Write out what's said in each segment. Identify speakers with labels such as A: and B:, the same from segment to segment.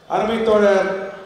A: அருமை தோழர்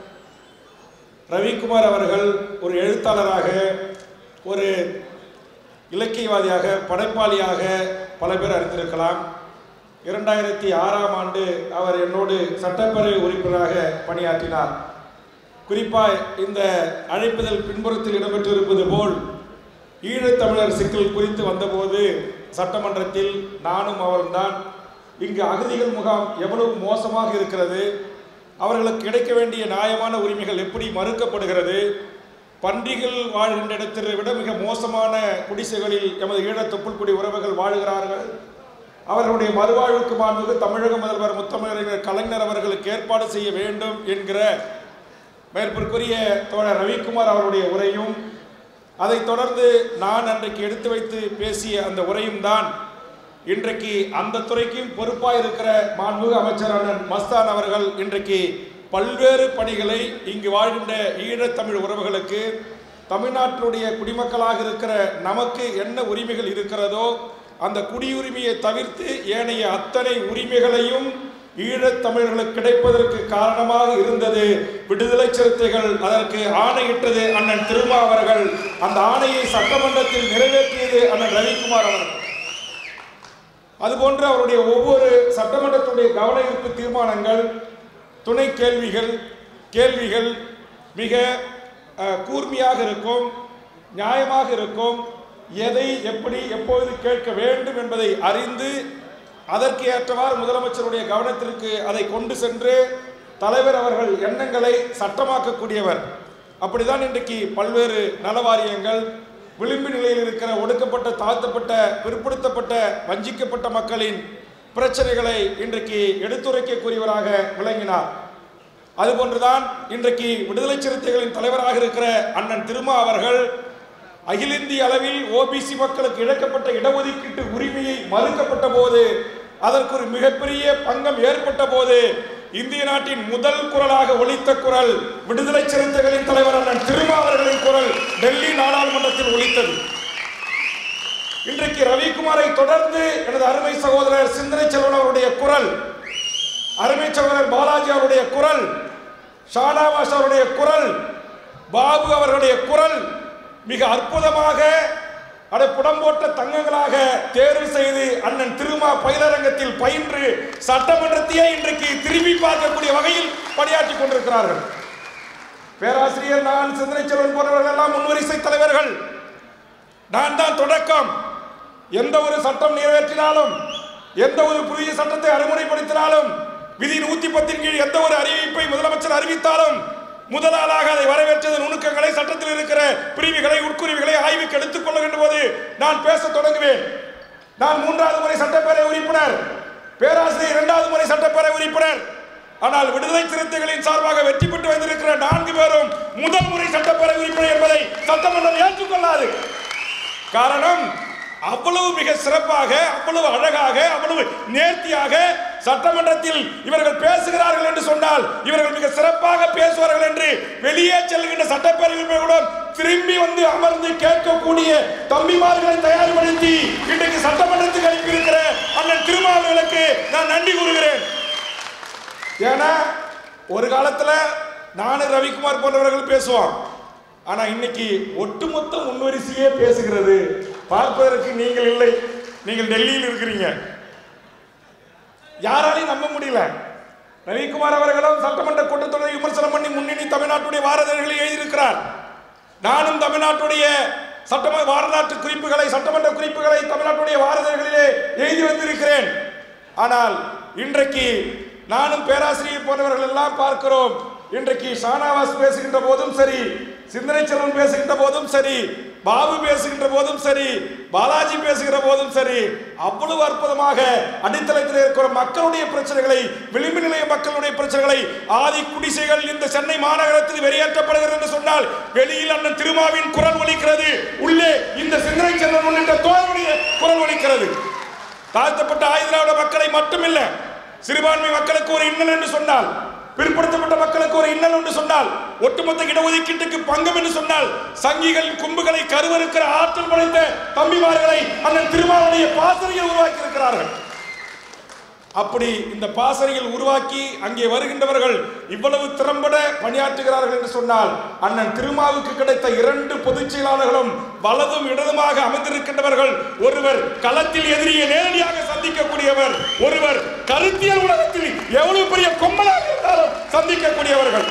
A: ரவிக்குமார் அவர்கள் ஒரு எழுத்தாளராக ஒரு இலக்கியவாதியாக படைப்பாளியாக பல பேர் அறிந்திருக்கலாம் இரண்டாயிரத்தி ஆறாம் ஆண்டு அவர் என்னோடு சட்டப்பேரவை உறுப்பினராக பணியாற்றினார் குறிப்பாக இந்த அழைப்புதல் பின்புறத்தில் இடம்பெற்றிருப்பது போல் ஈழத்தமிழர் சிக்கல் குறித்து வந்தபோது சட்டமன்றத்தில் நானும் அவர்தான் இங்கு அகதிகள் முகாம் எவ்வளவு மோசமாக இருக்கிறது அவர்களுக்கு கிடைக்க வேண்டிய நியாயமான உரிமைகள் எப்படி மறுக்கப்படுகிறது பன்றிகள் வாழ்கின்ற இடத்தை விட மிக மோசமான குடிசைகளில் எமது ஈழத் தொப்புள்குடி உறவுகள் வாழுகிறார்கள் அவர்களுடைய மறுவாழ்வுக்கு மாண்புக்கு தமிழக முதல்வர் முத்தமிழறிஞர் கலைஞர் அவர்களுக்கு ஏற்பாடு செய்ய வேண்டும் என்கிற மேற்பிற்குரிய தோழர் ரவிக்குமார் அவருடைய உரையும் அதைத் தொடர்ந்து நான் அன்றைக்கு எடுத்து வைத்து பேசிய அந்த உரையும் தான் இன்றைக்கு அந்த துறைக்கும் பொறுப்பாக இருக்கிற மாண்புமிகு அமைச்சர் அண்ணன் மஸ்தான் அவர்கள் இன்றைக்கு பல்வேறு பணிகளை இங்கு வாழ்கின்ற ஈழத்தமிழ் உறவுகளுக்கு தமிழ்நாட்டினுடைய குடிமக்களாக இருக்கிற நமக்கு என்ன உரிமைகள் இருக்கிறதோ அந்த குடியுரிமையை தவிர்த்து ஏனைய அத்தனை உரிமைகளையும் ஈழத்தமிழர்களுக்கு கிடைப்பதற்கு காரணமாக இருந்தது விடுதலை சிறுத்தைகள் அதற்கு ஆணையிட்டது அண்ணன் திருமா அவர்கள் அந்த ஆணையை சட்டமன்றத்தில் நிறைவேற்றியது அண்ணன் ரவிக்குமார் அவர்கள் அதுபோன்று அவருடைய ஒவ்வொரு சட்டமன்றத்துடைய கவன ஈர்ப்பு தீர்மானங்கள் துணை கேள்விகள் கேள்விகள் மிக அஹ், கூர்மையாக இருக்கும் நியாயமாக இருக்கும் எதை எப்படி எப்பொழுது கேட்க வேண்டும் என்பதை அறிந்து அதற்கு ஏற்றவாறு முதலமைச்சருடைய கவனத்திற்கு அதை கொண்டு சென்று தலைவர் அவர்கள் எண்ணங்களை சட்டமாக்கக்கூடியவர் அப்படிதான் இன்றைக்கு பல்வேறு நலவாரியங்கள் விளிம்பு நிலையில் இருக்கிற ஒடுக்கப்பட்ட தாழ்த்தப்பட்ட பிற்படுத்தப்பட்ட வஞ்சிக்கப்பட்ட மக்களின் பிரச்சனைகளை இன்றைக்கு எடுத்துரைக்கக்கூடியவராக விளங்கினார் அதுபோன்றுதான் இன்றைக்கு விடுதலை சிறுத்தைகளின் தலைவராக இருக்கிற அண்ணன் திருமா அவர்கள் அகில இந்திய அளவில் ஓபிசி மக்களுக்கு இழக்கப்பட்ட இடஒதுக்கீட்டு உரிமையை மறுக்கப்பட்ட போது அதற்கு ஒரு மிகப்பெரிய பங்கம் ஏற்பட்ட போது இந்திய நாட்டின் முதல் குரலாக ஒலித்த குரல் விடுதலை சிறுத்தைகளின் தலைவர் அண்ணன் திருமா அவர்களின் குரல் டெல்லி நாடாளுமன்றத்தில் ஒலித்தது இன்றைக்கு ரவிக்குமாரை தொடர்ந்து எனது அருமை சகோதரர் சிந்தனை செல்வன் அவருடைய குரல் அருமை சகோதரர் பாலாஜி அவருடைய குரல் ஷானாவாஸ் அவருடைய குரல் பாபு அவர்களுடைய குரல் மிக அற்புதமாக அதை புடம் போட்ட தங்கங்களாக தேர்வு செய்து அண்ணன் திருமா பயிலரங்கத்தில் பயின்று சட்டமன்றத்தையே இன்றைக்கு திரும்பி பார்க்கக்கூடிய வகையில் பணியாற்றி கொண்டிருக்கிறார்கள் பேராசிரியர் நான் சிந்தனை செல்வன் போன்றவர்கள் எல்லாம் முன்வரிசை தலைவர்கள் நான் தான் தொடக்கம் எந்த ஒரு சட்டம் நிறைவேற்றினாலும் எந்த ஒரு புதிய சட்டத்தை அறிமுறைப்படுத்தினாலும் விதி நூத்தி பத்தின் கீழ் எந்த ஒரு அறிவிப்பை முதலமைச்சர் அறிவித்தாலும் முதலாளாக அதை வரவேற்றது நுணுக்கங்களை சட்டத்தில் இருக்கிற பிரிவுகளை உட்குறிவுகளை ஆய்வுக்கு எடுத்துக் கொள்ளுகின்ற போது நான் பேச தொடங்குவேன் நான் மூன்றாவது முறை சட்டப்பேரவை உறுப்பினர் பேராசிரியர் இரண்டாவது முறை சட்டப்பேரவை உறுப்பினர் ஆனால் விடுதலை சிறுத்தைகளின் சார்பாக வெற்றி பெற்று வந்திருக்கிற நான்கு பேரும் முதல் முறை சட்டப்பேரவை உறுப்பினர் என்பதை சட்டமன்றம் ஏற்றுக்கொள்ளாது காரணம் அவ்வளவு மிக சிறப்பாக அவ்வளவு அழகாக அவ்வளவு நேர்த்தியாக சட்டமன்றத்தில் இவர்கள் பேசுகிறார்கள் என்று சொன்னால் இவர்கள் மிக சிறப்பாக பேசுவார்கள் என்று வெளியே செல்கின்ற சட்டப்பேரவை உறுப்பினர்களுடன் திரும்பி வந்து அமர்ந்து கேட்கக்கூடிய தம்பிமார்களை தயார்படுத்தி இன்றைக்கு சட்டமன்றத்துக்கு அனுப்பியிருக்கிற அண்ணன் திருமாவர்களுக்கு நான் நன்றி கூறுகிறேன் ஏன்னா ஒரு காலத்துல நானும் ரவிக்குமார் போன்றவர்கள் பேசுவோம் ஆனா இன்னைக்கு ஒட்டுமொத்த முன்வரிசையே பேசுகிறது பார்ப்பதற்கு நீங்கள் இல்லை நீங்கள் டெல்லியில் இருக்கிறீங்க யாராலையும் நம்ப முடியல ரவிக்குமார் அவர்களும் சட்டமன்ற கூட்டத்தொடரை விமர்சனம் பண்ணி முன்னணி தமிழ்நாட்டுடைய வாரதர்களை எழுதியிருக்கிறார் நானும் தமிழ்நாட்டுடைய சட்டம வரலாற்று குறிப்புகளை சட்டமன்ற குறிப்புகளை தமிழ்நாட்டுடைய வாரதர்களிலே எழுதி வந்திருக்கிறேன் ஆனால் இன்றைக்கு நானும் பேராசிரியர் போன்றவர்கள் எல்லாம் பார்க்கிறோம் இன்றைக்கு ஷானாவாஸ் பேசுகின்ற போதும் சரி சிந்தனை செல்வன் பேசுகின்ற போதும் சரி பாபு பேசுகின்ற போதும் சரி பாலாஜி பேசுகிற போதும் சரி அவ்வளவு அற்புதமாக அடித்தளத்தில் இருக்கிற மக்களுடைய பிரச்சனைகளை விளிம்பு நிலைய மக்களுடைய பிரச்சனைகளை ஆதி குடிசைகள் இந்த சென்னை மாநகரத்தில் வெளியேற்றப்படுகிறது என்று சொன்னால் வெளியில் அண்ணன் திருமாவின் குரல் ஒலிக்கிறது உள்ளே இந்த சிந்தனை செல்வன் உள்ளிட்ட தோழருடைய குரல் ஒலிக்கிறது தாழ்த்தப்பட்ட ஆயுதிராவிட மக்களை மட்டுமில்ல சிறுபான்மை மக்களுக்கு ஒரு இன்னல் என்று சொன்னால் பிற்படுத்தப்பட்ட மக்களுக்கு ஒரு இன்னல் என்று சொன்னால் ஒட்டுமொத்த இடஒதுக்கீட்டுக்கு பங்கம் என்று சொன்னால் சங்கிகளின் கும்புகளை கருவறுக்கிற ஆற்றல் படைத்த தம்பிமார்களை அண்ணன் திருமாவளைய பாசறையில் உருவாக்கி இருக்கிறார்கள் அப்படி இந்த பாசறையில் உருவாக்கி அங்கே வருகின்றவர்கள் இவ்வளவு திறம்பட பணியாற்றுகிறார்கள் என்று சொன்னால் அண்ணன் திருமாவுக்கு கிடைத்த இரண்டு பொதுச் செயலாளர்களும் வலதும் இடதுமாக அமர்ந்திருக்கின்றவர்கள் ஒருவர் களத்தில் எதிரியை நேரடியாக சந்திக்கக்கூடியவர் ஒருவர் கருத்தியல் உலகத்தில் எவ்வளவு பெரிய கொம்மலாக இருந்தாலும் சந்திக்கக்கூடியவர்கள்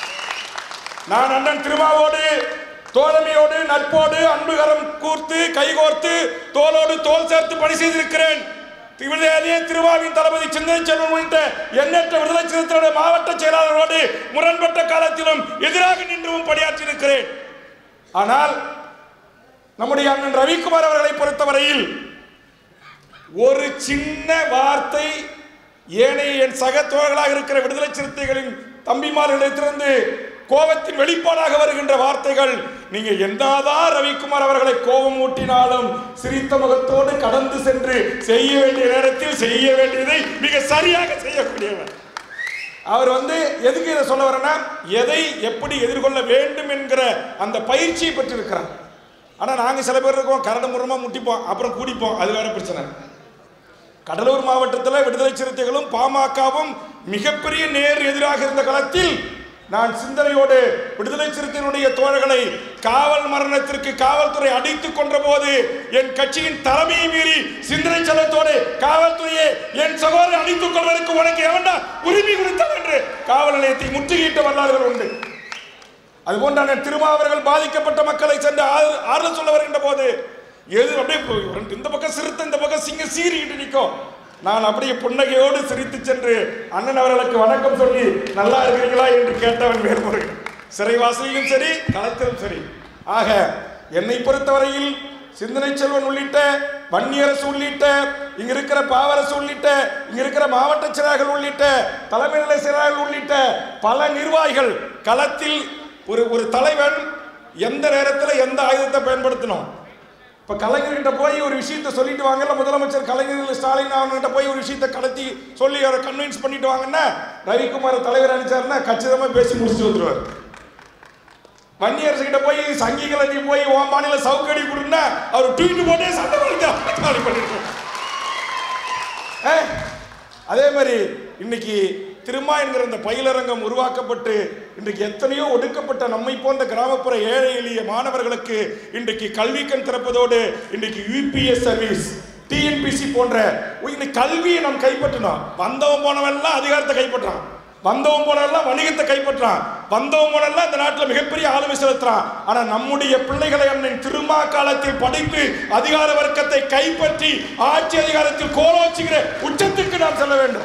A: நான் அண்ணன் திருமாவோடு தோழமையோடு நட்போடு அன்புகரம் கூர்த்து கைகோர்த்து தோளோடு தோல் சேர்த்து பணி செய்திருக்கிறேன் விடுதலையே திருவாவின் தளபதி சிந்தனை செல்வன் உள்ளிட்ட எண்ணற்ற விடுதலை சிறுத்தைகளுடைய மாவட்ட செயலாளரோடு முரண்பட்ட காலத்திலும் எதிராக நின்றும் பணியாற்றியிருக்கிறேன் ஆனால் நம்முடைய அண்ணன் ரவிக்குமார் அவர்களை பொறுத்தவரையில் ஒரு சின்ன வார்த்தை ஏனைய என் சக தோழர்களாக இருக்கிற விடுதலை சிறுத்தைகளின் தம்பிமார்களிடத்திலிருந்து கோபத்தின் வெளிப்பாடாக வருகின்ற வார்த்தைகள் நீங்க என்னதான் ரவிக்குமார் அவர்களை கோபம் ஊட்டினாலும் சிரித்த முகத்தோடு கடந்து சென்று செய்ய வேண்டிய நேரத்தில் செய்ய வேண்டியதை மிக சரியாக செய்யக்கூடியவர் அவர் வந்து எதுக்கு இதை சொல்ல வரேன்னா எதை எப்படி எதிர்கொள்ள வேண்டும் என்கிற அந்த பயிற்சியை பெற்றிருக்கிறார் ஆனா நாங்க சில பேர் இருக்கோம் கரடு முரமா முட்டிப்போம் அப்புறம் கூடிப்போம் அது வேற பிரச்சனை கடலூர் மாவட்டத்தில் விடுதலை சிறுத்தைகளும் பாமகவும் மிகப்பெரிய நேர் எதிராக இருந்த களத்தில் நான் சிந்தனையோடு விடுதலை சிறுத்தையினுடைய தோழர்களை காவல் மரணத்திற்கு காவல்துறை அடித்துக் கொன்ற போது என் கட்சியின் தலைமையை மீறி சிந்தனை செல்லத்தோடு காவல்துறையை என் சகோதரரை அடித்துக் கொள்வதற்கு உனக்கு எவன்டா உரிமை கொடுத்தான் என்று காவல் நிலையத்தை முற்றுகையிட்ட வரலாறுகள் உண்டு அதுபோன்று அண்ணன் திருமாவர்கள் பாதிக்கப்பட்ட மக்களை சென்று ஆறு- ஆறுதல் சொல்ல வருகின்ற போது எது அப்படியே போய் ஒரு- இந்த பக்கம் சிறுத்தை இந்த பக்கம் சிங்க சீறிக்கிட்டு நிற்கும் நான் அப்படியே புன்னகையோடு சிரித்து சென்று அண்ணன் அவர்களுக்கு வணக்கம் சொல்லி நல்லா இருக்கிறீங்களா என்று கேட்டவன் வேறுமுருகன் சிறைவாசலிலும் சரி களத்திலும் சரி ஆக என்னை பொறுத்தவரையில் சிந்தனை செல்வன் உள்ளிட்ட வன்னியரசு உள்ளிட்ட இங்க இருக்கிற பாவரசு உள்ளிட்ட இங்க இருக்கிற மாவட்ட செயலாளர்கள் உள்ளிட்ட தலைமை நிலை செயலாளர்கள் உள்ளிட்ட பல நிர்வாகிகள் களத்தில் ஒரு ஒரு தலைவன் எந்த நேரத்தில் எந்த ஆயுதத்தை பயன்படுத்தணும் இப்ப கலைஞர்கிட்ட போய் ஒரு விஷயத்தை சொல்லிட்டு வாங்கல முதலமைச்சர் கலைஞர் ஸ்டாலின் அவன்கிட்ட போய் ஒரு விஷயத்தை கடத்தி சொல்லி அவரை கன்வின்ஸ் பண்ணிட்டு வாங்கன்னா ரவிக்குமார் தலைவர் அனுப்பிச்சாருன்னா கச்சிதமா பேசி முடிச்சுட்டு வந்துருவார் வன்னியரசு கிட்ட போய் சங்கிகளை நீ போய் உன் மாநில சவுக்கடி கொடுன்னா அவர் ட்வீட் போட்டே சண்டை பண்ணிட்டு பண்ணிட்டு ஏ, அதே மாதிரி இன்னைக்கு திருமா என்கிற இந்த பயிலரங்கம் உருவாக்கப்பட்டு இன்றைக்கு எத்தனையோ ஒடுக்கப்பட்ட நம்மை போன்ற கிராமப்புற ஏழை எளிய மாணவர்களுக்கு இன்றைக்கு கல்விக்கண் திறப்பதோடு இன்றைக்கு யூபிஎஸ் சர்வீஸ் டிஎன்பிசி போன்ற இன்னைக்கு கல்வியை நாம் கைப்பற்றணும் வந்தவன் போனவெல்லாம் அதிகாரத்தை கைப்பற்றான் வந்தவன் போனெல்லாம் வணிகத்தை கைப்பற்றான் வந்தவன் போனெல்லாம் இந்த நாட்டில் மிகப்பெரிய ஆளுமை செலுத்துறான் ஆனா நம்முடைய பிள்ளைகளை அண்ணன் திருமா காலத்தில் படித்து அதிகார வர்க்கத்தை கைப்பற்றி ஆட்சி அதிகாரத்தில் கோலோச்சுகிற உச்சத்துக்கு நாம் செல்ல வேண்டும்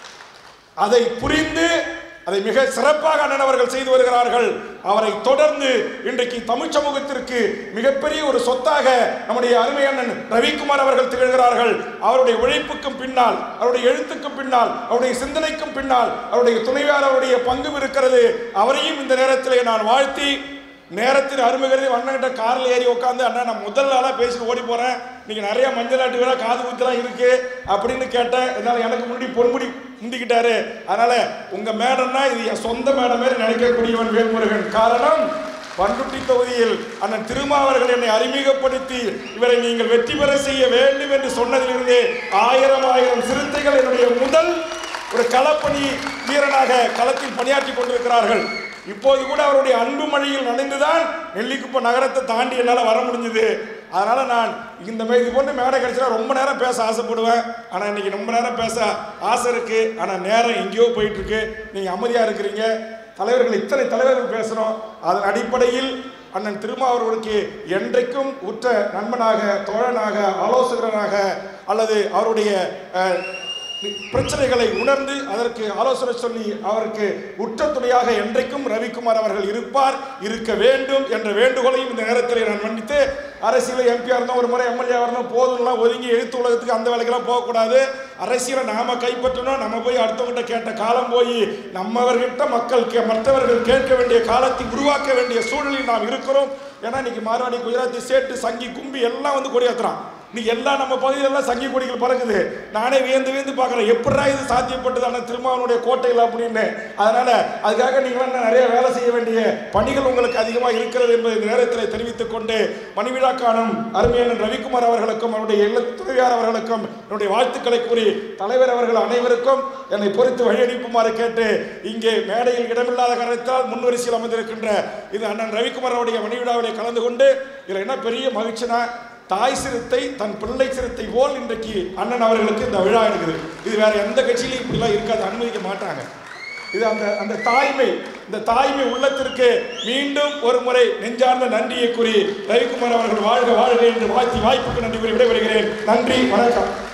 A: அதை புரிந்து அதை மிக சிறப்பாக அண்ணன் அவர்கள் செய்து வருகிறார்கள் அவரை தொடர்ந்து இன்றைக்கு தமிழ் சமூகத்திற்கு மிகப்பெரிய ஒரு சொத்தாக நம்முடைய அருமை அண்ணன் ரவிக்குமார் அவர்கள் திகழ்கிறார்கள் அவருடைய உழைப்புக்கும் பின்னால் அவருடைய எழுத்துக்கும் பின்னால் அவருடைய சிந்தனைக்கும் பின்னால் அவருடைய துணைவியார் அவருடைய பங்கும் இருக்கிறது அவரையும் இந்த நேரத்திலே நான் வாழ்த்தி நேரத்தின் அருமைகிறது அண்ணன்கிட்ட காரில் ஏறி உட்காந்து அண்ணா நான் முதல் நாளாக பேசி ஓடி போகிறேன் இன்னைக்கு நிறைய மஞ்சள் நாட்டு விழா காது குத்துலாம் இருக்கு அப்படின்னு கேட்டேன் என்னால் எனக்கு முன்னாடி பொன்முடி முந்திக்கிட்டாரு அதனால உங்க மேடம்னா இது என் சொந்த மேடம் மாதிரி நினைக்கக்கூடியவன் வேல்முருகன் காரணம் பண்ருட்டி தொகுதியில் அண்ணன் திருமாவர்கள் என்னை அறிமுகப்படுத்தி இவரை நீங்கள் வெற்றி பெற செய்ய வேண்டும் என்று சொன்னதிலிருந்தே ஆயிரம் ஆயிரம் சிறுத்தைகள் என்னுடைய முதல் ஒரு களப்பணி வீரனாக களத்தில் பணியாற்றி கொண்டிருக்கிறார்கள் இப்போது கூட அவருடைய அன்பு மழையில் நனைந்துதான் நெல்லிக்குப்பம் நகரத்தை தாண்டி என்னால் வர முடிஞ்சது அதனால நான் இந்த மே- இது போன்ற மேடை கிடைச்சா ரொம்ப நேரம் பேச ஆசைப்படுவேன் ஆனால் இன்னைக்கு ரொம்ப நேரம் பேச ஆசை இருக்கு ஆனால் நேரம் எங்கேயோ போயிட்டு இருக்கு நீங்கள் அமைதியாக இருக்கிறீங்க தலைவர்கள் இத்தனை தலைவர்கள் பேசுகிறோம் அதன் அடிப்படையில் அண்ணன் திருமா அவர்களுக்கு என்றைக்கும் உற்ற நண்பனாக தோழனாக ஆலோசகராக அல்லது அவருடைய அஹ், பிரச்சனைகளை உணர்ந்து அதற்கு ஆலோசனை சொல்லி அவருக்கு உற்ற துணையாக என்றைக்கும் ரவிக்குமார் அவர்கள் இருப்பார் இருக்க வேண்டும் என்ற வேண்டுகோளையும் இந்த நேரத்தில் நான் மன்னித்து அரசியல் எம்பியா இருந்தோம் ஒரு முறை எம்எல்ஏ வரணும் போதும்லாம் ஒதுங்கி எழுத்து உலகத்துக்கு அந்த வேலைக்கெல்லாம் போகக்கூடாது அரசியலை நாம கைப்பற்றணும் நம்ம போய் அடுத்தவங்கிட்ட கேட்ட காலம் போய் நம்மவர்கிட்ட மக்கள் கே- மற்றவர்கள் கேட்க வேண்டிய காலத்தை உருவாக்க வேண்டிய சூழலில் நாம் இருக்கிறோம் ஏன்னா இன்னைக்கு மார்வாடி குஜராத்தி சேட்டு சங்கி கும்பி எல்லாம் வந்து கொடியாத்துறான் இன்னைக்கு எல்லாம் நம்ம பகுதியிலெல்லாம் சங்கி கொடிகள் பறக்குது நானே வியந்து வியந்து பார்க்குறேன் எப்படா இது சாத்தியப்பட்டது ஆனால் திருமாவனுடைய கோட்டையில் அப்படின்னு அதனால அதுக்காக நீங்களாம் இன்னும் நிறைய வேலை செய்ய வேண்டிய பணிகள் உங்களுக்கு அதிகமாக இருக்கிறது என்பதை இந்த நேரத்தில் தெரிவித்துக் கொண்டு மணிவிழா காணும் அருமையான ரவிக்குமார் அவர்களுக்கும் அவருடைய இல்ல துணைவியார் அவர்களுக்கும் என்னுடைய வாழ்த்துக்களை கூறி தலைவர் அவர்கள் அனைவருக்கும் என்னை பொறுத்து வழியனுப்புமாறு கேட்டு இங்கே மேடையில் இடமில்லாத காரணத்தால் முன்வரிசையில் அமர்ந்திருக்கின்ற இது அண்ணன் ரவிக்குமார் அவருடைய மணிவிழாவிலே கலந்து கொண்டு இதில் என்ன பெரிய மகிழ்ச்சினா தாய் சிறுத்தை தன் பிள்ளை சிறுத்தை போல் இன்றைக்கு அண்ணன் அவர்களுக்கு இந்த விழா இருக்குது இது வேற எந்த கட்சியிலையும் இப்படிலாம் இருக்காது அனுமதிக்க மாட்டாங்க இது அந்த அந்த தாய்மை இந்த தாய்மை உள்ளத்திற்கு மீண்டும் ஒரு முறை நெஞ்சார்ந்த நன்றியை கூறி ரவிக்குமார் அவர்கள் வாழ்க வாழ்க என்று வாழ்த்தி வாய்ப்புக்கு நன்றி கூறி விடைபெறுகிறேன் நன்றி வணக்கம்